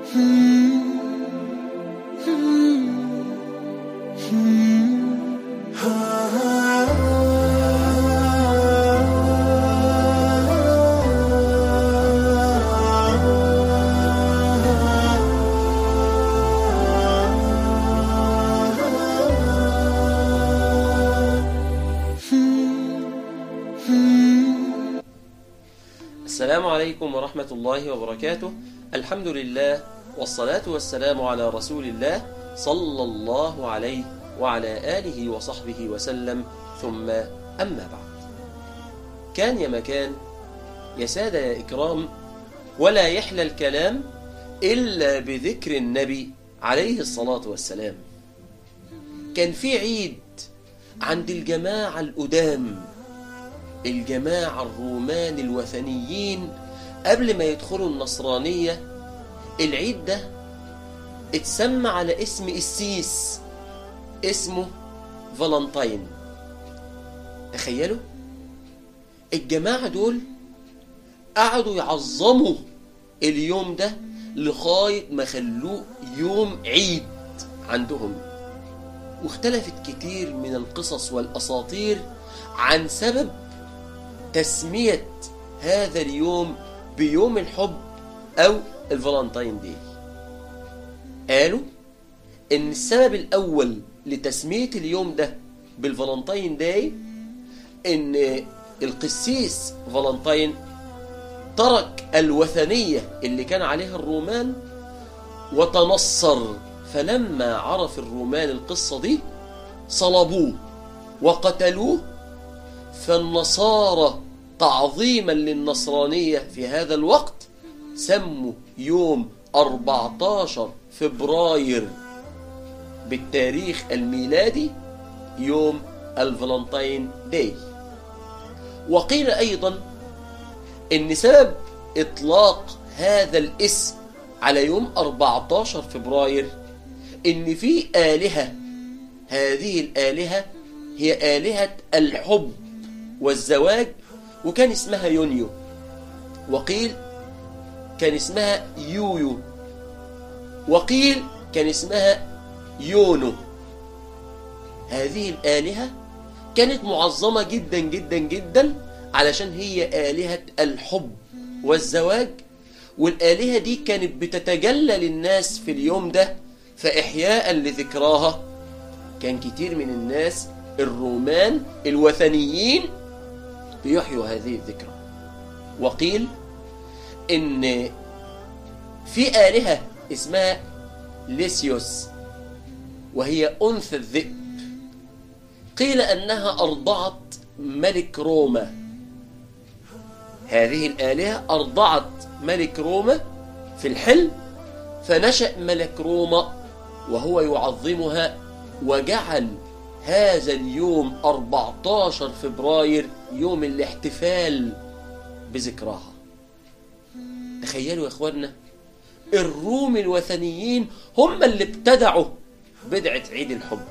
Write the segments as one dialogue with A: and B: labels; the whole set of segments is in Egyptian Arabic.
A: السلام عليكم ورحمة الله وبركاته الحمد لله والصلاة والسلام على رسول الله صلى الله عليه وعلى آله وصحبه وسلم ثم أما بعد كان يا مكان يا سادة يا إكرام ولا يحلى الكلام إلا بذكر النبي عليه الصلاة والسلام كان في عيد عند الجماعة الأدام الجماعة الرومان الوثنيين قبل ما يدخلوا النصرانية العيد ده اتسمى على اسم السيس اسمه فالنتين تخيلوا الجماعة دول قعدوا يعظموا اليوم ده لغاية ما خلوه يوم عيد عندهم واختلفت كتير من القصص والأساطير عن سبب تسمية هذا اليوم بيوم الحب أو الفالنتين دي قالوا إن السبب الأول لتسمية اليوم ده بالفالنتين داي إن القسيس فالنتين ترك الوثنية اللي كان عليها الرومان وتنصر فلما عرف الرومان القصة دي صلبوه وقتلوه فالنصارى تعظيما للنصرانية في هذا الوقت سموا يوم 14 فبراير بالتاريخ الميلادي يوم الفالنتين داي وقيل أيضا إن سبب إطلاق هذا الاسم على يوم 14 فبراير إن في آلهة هذه الآلهة هي آلهة الحب والزواج وكان اسمها يونيو وقيل كان اسمها يويو وقيل كان اسمها يونو هذه الآلهة كانت معظمة جدا جدا جدا علشان هي آلهة الحب والزواج والآلهة دي كانت بتتجلى للناس في اليوم ده فإحياء لذكراها كان كتير من الناس الرومان الوثنيين بيحيوا هذه الذكرى وقيل ان في آلهة اسمها ليسيوس وهي أنثى الذئب قيل أنها أرضعت ملك روما هذه الآلهة أرضعت ملك روما في الحلم فنشأ ملك روما وهو يعظمها وجعل هذا اليوم 14 فبراير يوم الاحتفال بذكراها تخيلوا يا اخوانا الروم الوثنيين هم اللي ابتدعوا بدعة عيد الحب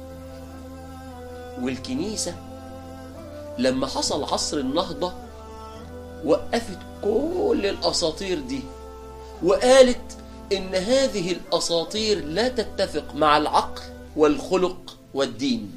A: والكنيسة لما حصل عصر النهضة وقفت كل الأساطير دي وقالت إن هذه الأساطير لا تتفق مع العقل والخلق والدين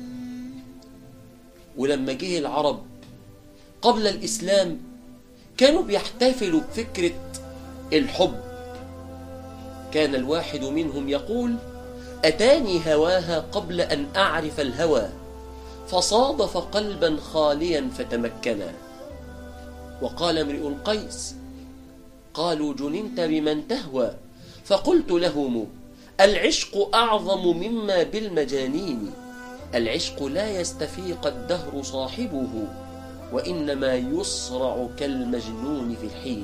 A: ولما جه العرب قبل الإسلام كانوا بيحتفلوا بفكرة الحب كان الواحد منهم يقول أتاني هواها قبل أن أعرف الهوى فصادف قلبا خاليا فتمكنا وقال امرئ القيس قالوا جننت بمن تهوى فقلت لهم العشق أعظم مما بالمجانين العشق لا يستفيق الدهر صاحبه وإنما يصرع كالمجنون في الحين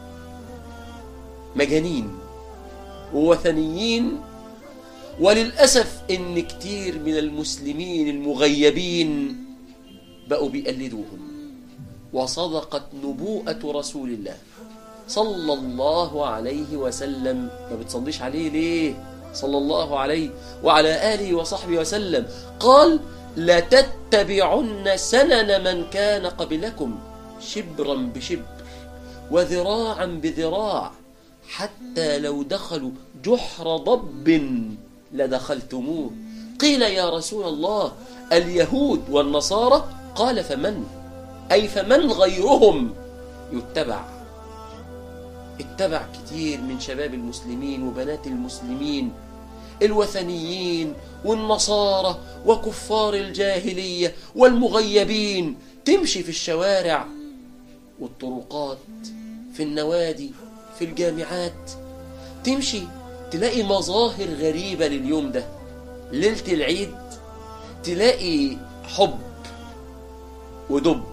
A: مجانين ووثنيين وللأسف إن كتير من المسلمين المغيبين بقوا بيقلدوهم وصدقت نبوءة رسول الله صلى الله عليه وسلم ما بتصليش عليه ليه صلى الله عليه وعلى آله وصحبه وسلم قال لتتبعن سنن من كان قبلكم شبرا بشبر وذراعا بذراع حتى لو دخلوا جحر ضب لدخلتموه قيل يا رسول الله اليهود والنصارى قال فمن أي فمن غيرهم يتبع اتبع كتير من شباب المسلمين وبنات المسلمين الوثنيين والنصارى وكفار الجاهلية والمغيبين تمشي في الشوارع والطرقات في النوادي في الجامعات تمشي تلاقي مظاهر غريبة لليوم ده ليلة العيد تلاقي حب ودب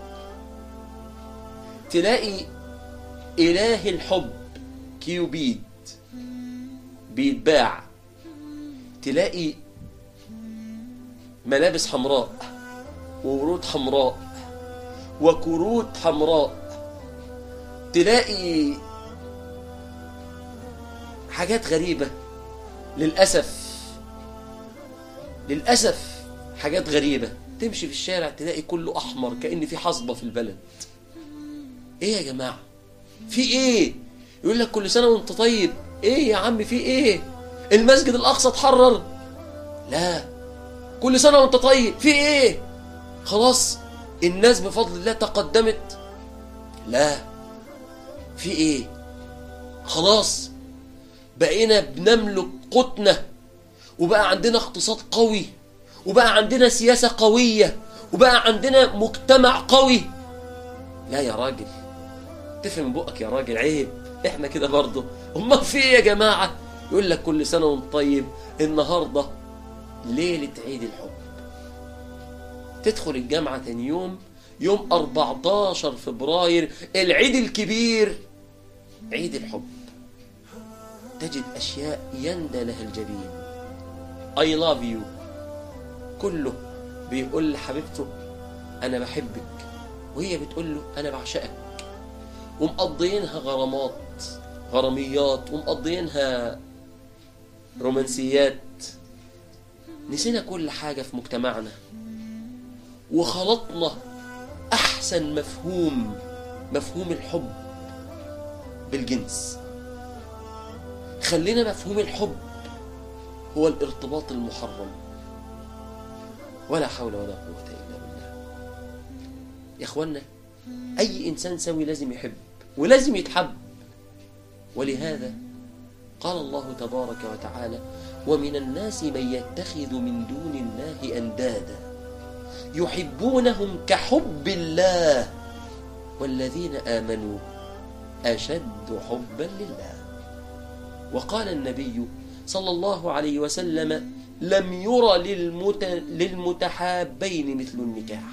A: تلاقي إله الحب كيوبيد بيتباع تلاقي ملابس حمراء وورود حمراء وكروت حمراء تلاقي حاجات غريبة للأسف للأسف حاجات غريبة تمشي في الشارع تلاقي كله أحمر كأن في حصبة في البلد إيه يا جماعة في إيه يقول لك كل سنة وانت طيب إيه يا عم في إيه المسجد الأقصى اتحرر لا كل سنة وانت طيب في إيه خلاص الناس بفضل الله تقدمت لا في إيه خلاص بقينا بنملك قوتنا وبقى عندنا اقتصاد قوي وبقى عندنا سياسة قوية وبقى عندنا مجتمع قوي لا يا راجل تفهم بقك يا راجل عيب احنا كده برضه امال في ايه يا جماعة يقول لك كل سنة وانت طيب النهاردة ليلة عيد الحب تدخل الجامعة تاني يوم يوم 14 فبراير العيد الكبير عيد الحب تجد أشياء يندى لها الجبين I love you كله بيقول لحبيبته أنا بحبك وهي بتقول له أنا بعشقك ومقضيينها غرامات غراميات ومقضيينها رومانسيات نسينا كل حاجة في مجتمعنا وخلطنا أحسن مفهوم مفهوم الحب بالجنس خلينا مفهوم الحب هو الارتباط المحرم ولا حول ولا قوة إلا بالله يا أخوانا أي إنسان سوي لازم يحب ولازم يتحب ولهذا قال الله تبارك وتعالى ومن الناس من يتخذ من دون الله أندادا يحبونهم كحب الله والذين آمنوا أشد حبا لله وقال النبي صلى الله عليه وسلم لم يرى للمت... للمتحابين مثل النكاح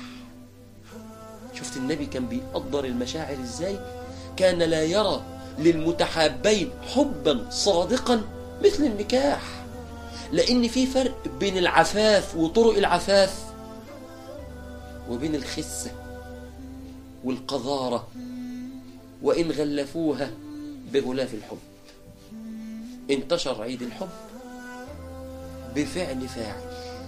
A: شفت النبي كان بيقدر المشاعر ازاي كان لا يرى للمتحابين حبا صادقا مثل النكاح لان في فرق بين العفاف وطرق العفاف وبين الخسه والقذاره وان غلفوها بغلاف الحب انتشر عيد الحب بفعل فاعل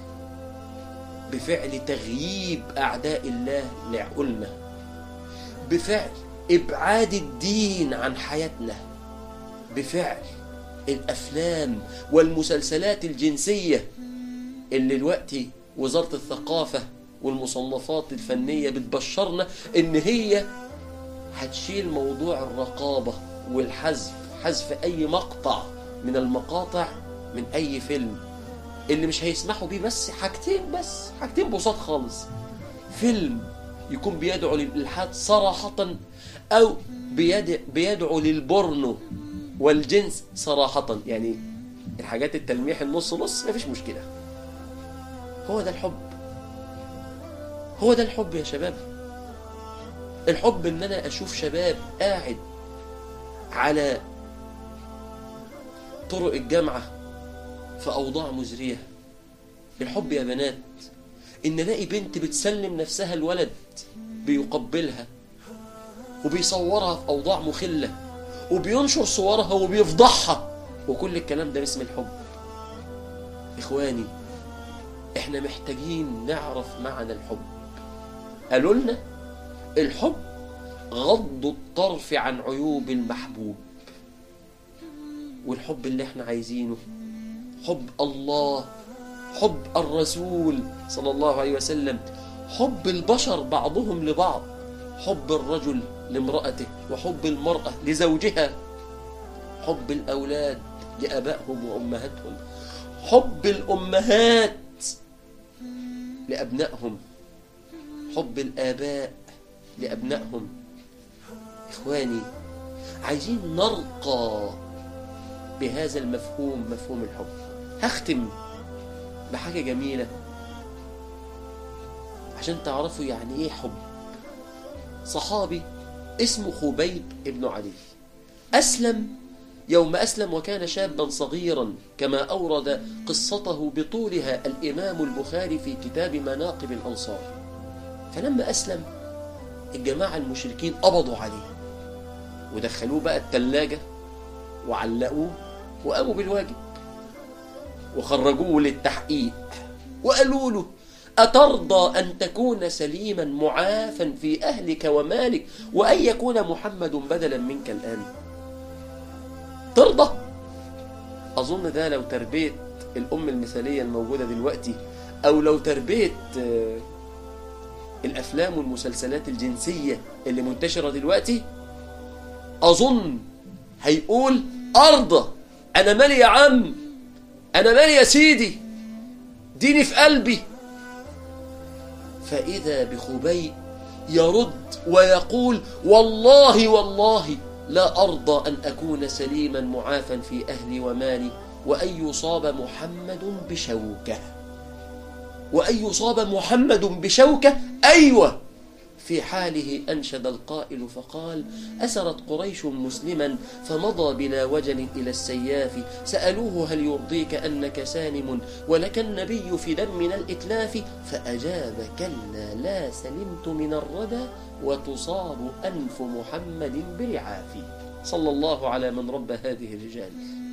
A: بفعل تغييب أعداء الله لعقولنا بفعل إبعاد الدين عن حياتنا بفعل الأفلام والمسلسلات الجنسية اللي دلوقتي وزارة الثقافة والمصنفات الفنية بتبشرنا إن هي هتشيل موضوع الرقابة والحذف حذف أي مقطع من المقاطع من أي فيلم اللي مش هيسمحوا بيه بس حاجتين بس حاجتين بساط خالص فيلم يكون بيدعو للإلحاد صراحة أو بيدع بيدعو للبورنو والجنس صراحة يعني الحاجات التلميح النص نص مفيش مشكلة هو ده الحب هو ده الحب يا شباب الحب ان انا اشوف شباب قاعد على طرق الجامعة في أوضاع مزرية الحب يا بنات إن الاقي بنت بتسلم نفسها الولد بيقبلها وبيصورها في أوضاع مخلة وبينشر صورها وبيفضحها وكل الكلام ده باسم الحب إخواني إحنا محتاجين نعرف معنى الحب قالوا لنا الحب غض الطرف عن عيوب المحبوب والحب اللي احنا عايزينه حب الله حب الرسول صلى الله عليه وسلم حب البشر بعضهم لبعض حب الرجل لامرأته وحب المرأة لزوجها حب الأولاد لأبائهم وأمهاتهم حب الأمهات لأبنائهم حب الآباء لأبنائهم إخواني عايزين نرقى بهذا المفهوم مفهوم الحب هختم بحاجة جميلة عشان تعرفوا يعني ايه حب صحابي اسمه خبيب ابن علي أسلم يوم أسلم وكان شابا صغيرا كما أورد قصته بطولها الإمام البخاري في كتاب مناقب الأنصار فلما أسلم الجماعة المشركين قبضوا عليه ودخلوه بقى التلاجة وعلقوه وقاموا بالواجب وخرجوه للتحقيق وقالوا له أترضى أن تكون سليما معافا في أهلك ومالك وأن يكون محمد بدلا منك الآن ترضى أظن ده لو تربية الأم المثالية الموجودة دلوقتي أو لو تربية الأفلام والمسلسلات الجنسية اللي منتشرة دلوقتي أظن هيقول أرضى أنا مالي يا عم أنا مالي يا سيدي ديني في قلبي فإذا بخبيب يرد ويقول والله والله لا أرضى أن أكون سليما معافا في أهلي ومالي وأن يصاب محمد بشوكة وأن يصاب محمد بشوكة أيوة في حاله أنشد القائل فقال أسرت قريش مسلما فمضى بلا وجل إلى السياف سألوه هل يرضيك أنك سالم ولك النبي في دم من الإتلاف فأجاب كلا لا سلمت من الردى وتصاب أنف محمد برعاف صلى الله على من رب هذه الرجال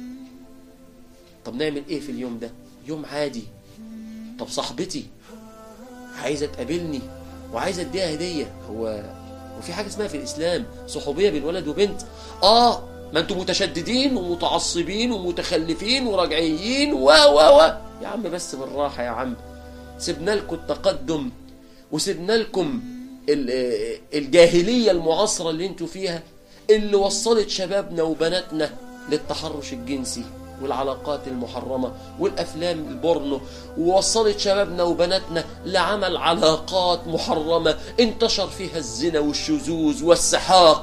A: طب نعمل إيه في اليوم ده يوم عادي طب صاحبتي عايزة تقابلني وعايز اديها هديه هو وفي حاجه اسمها في الاسلام صحوبيه بين ولد وبنت اه ما انتم متشددين ومتعصبين ومتخلفين ورجعيين و و و يا عم بس بالراحه يا عم سيبنا لكم التقدم وسيبنا لكم الجاهليه المعاصره اللي انتوا فيها اللي وصلت شبابنا وبناتنا للتحرش الجنسي والعلاقات المحرمة والأفلام البورنو ووصلت شبابنا وبناتنا لعمل علاقات محرمة انتشر فيها الزنا والشذوذ والسحاق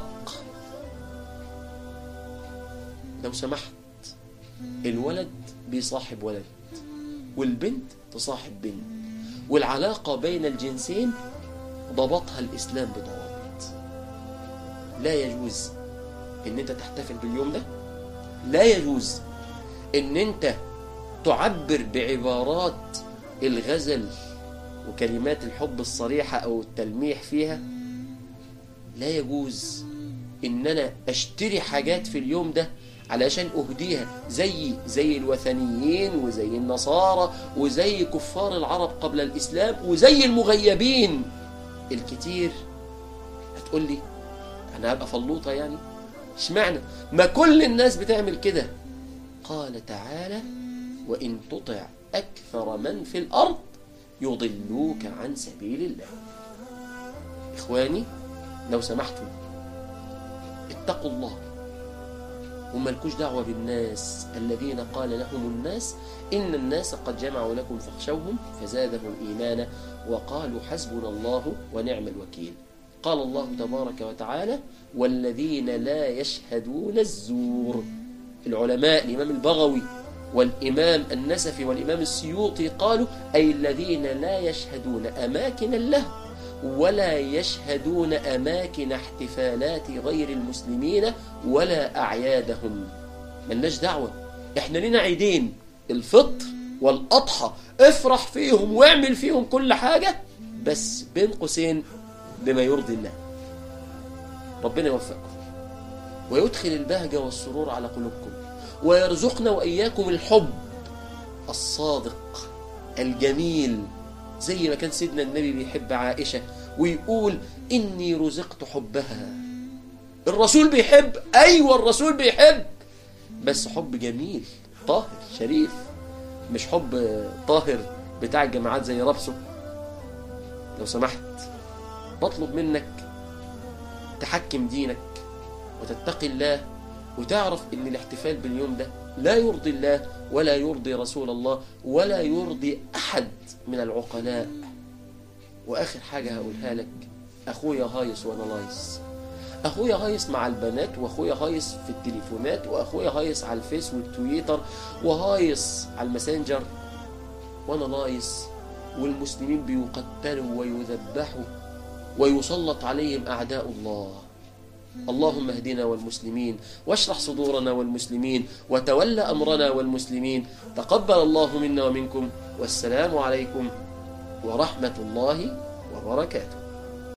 A: لو سمحت الولد بيصاحب ولد والبنت تصاحب بنت والعلاقة بين الجنسين ضبطها الإسلام بضوابط لا يجوز ان انت تحتفل باليوم ده لا يجوز ان انت تعبر بعبارات الغزل وكلمات الحب الصريحة او التلميح فيها لا يجوز ان انا اشتري حاجات في اليوم ده علشان اهديها زي زي الوثنيين وزي النصارى وزي كفار العرب قبل الاسلام وزي المغيبين الكتير هتقول لي انا هبقى فلوطه يعني اشمعنى ما كل الناس بتعمل كده قال تعالى وإن تطع أكثر من في الأرض يضلوك عن سبيل الله إخواني لو سمحتم اتقوا الله وملكوش دعوة بالناس الذين قال لهم الناس إن الناس قد جمعوا لكم فاخشوهم فزادهم إيمانا وقالوا حسبنا الله ونعم الوكيل قال الله تبارك وتعالى والذين لا يشهدون الزور العلماء الإمام البغوي والإمام النسفي والإمام السيوطي قالوا أي الذين لا يشهدون أماكن اللهو ولا يشهدون أماكن احتفالات غير المسلمين ولا أعيادهم ملناش دعوة احنا لنا عيدين الفطر والأضحى افرح فيهم واعمل فيهم كل حاجة بس بين قوسين بما يرضي الله ربنا يوفقكم ويدخل البهجة والسرور على قلوبكم ويرزقنا وإياكم الحب الصادق الجميل زي ما كان سيدنا النبي بيحب عائشة ويقول إني رزقت حبها الرسول بيحب أيوة الرسول بيحب بس حب جميل طاهر شريف مش حب طاهر بتاع الجماعات زي رابسو لو سمحت بطلب منك تحكم دينك وتتقي الله وتعرف ان الاحتفال باليوم ده لا يرضي الله ولا يرضي رسول الله ولا يرضي احد من العقلاء واخر حاجه هقولها لك اخويا هايص وانا لايص اخويا هايص مع البنات واخويا هايص في التليفونات واخويا هايص على الفيس والتويتر وهايص على الماسنجر وانا لايص والمسلمين بيقتلوا ويذبحوا ويسلط عليهم اعداء الله اللهم اهدنا والمسلمين واشرح صدورنا والمسلمين وتول امرنا والمسلمين تقبل الله منا ومنكم والسلام عليكم ورحمه الله وبركاته